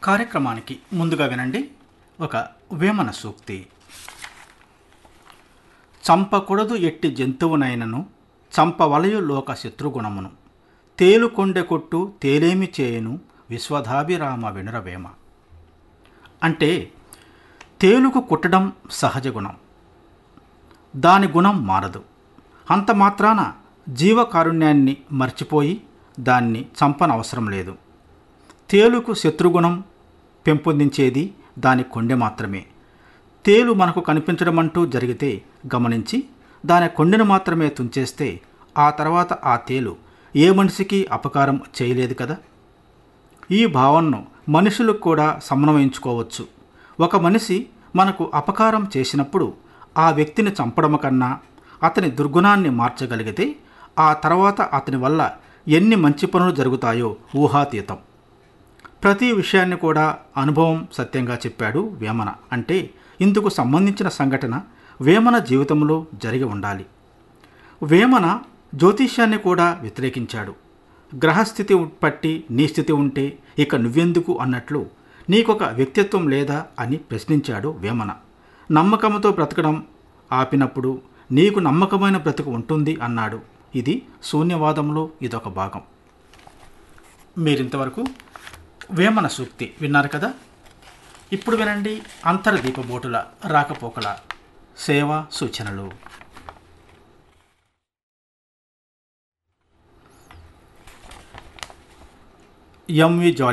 కార్యక్రమానికి ముందుగా వినండి ఒక వేమన సూక్తి చంపకూడదు ఎట్టి జంతువునైనను చంపవలయు లోక శత్రుగుణమును తేలు కొండె కొట్టు తేలేమి చేయను విశ్వధాభిరామ వినురవేమ అంటే తేలుకు కుట్టడం సహజ గుణం దాని గుణం మారదు అంత మాత్రాన జీవకారుణ్యాన్ని మర్చిపోయి దాన్ని చంపనవసరం లేదు తేలుకు శత్రుగుణం పెంపొందించేది దాని కొండె మాత్రమే తేలు మనకు కనిపించడం అంటూ జరిగితే గమనించి దాని కొండెను మాత్రమే తుంచేస్తే ఆ తర్వాత ఆ తేలు ఏ మనిషికి అపకారం చేయలేదు కదా ఈ భావనను మనుషులకు కూడా సమన్వయించుకోవచ్చు ఒక మనిషి మనకు అపకారం చేసినప్పుడు ఆ వ్యక్తిని చంపడం కన్నా అతని దుర్గుణాన్ని మార్చగలిగితే ఆ తర్వాత అతని వల్ల ఎన్ని మంచి పనులు జరుగుతాయో ఊహాతీతం ప్రతి విషయాన్ని కూడా అనుభవం సత్యంగా చెప్పాడు వేమన అంటే ఇందుకు సంబంధించిన సంఘటన వేమన జీవితంలో జరిగి ఉండాలి వేమన జ్యోతిష్యాన్ని కూడా వ్యతిరేకించాడు గ్రహస్థితి పట్టి నీ స్థితి ఉంటే ఇక నువ్వెందుకు అన్నట్లు నీకొక వ్యక్తిత్వం లేదా అని ప్రశ్నించాడు వేమన నమ్మకంతో బ్రతకడం ఆపినప్పుడు నీకు నమ్మకమైన బ్రతుకు ఉంటుంది అన్నాడు ఇది శూన్యవాదంలో ఇదొక భాగం మీరింతవరకు వేమన సూక్తి విన్నారు కదా ఇప్పుడు వినండి అంతర్దీపబోటుల రాకపోకల సేవా సూచనలు ఎంవి జాలి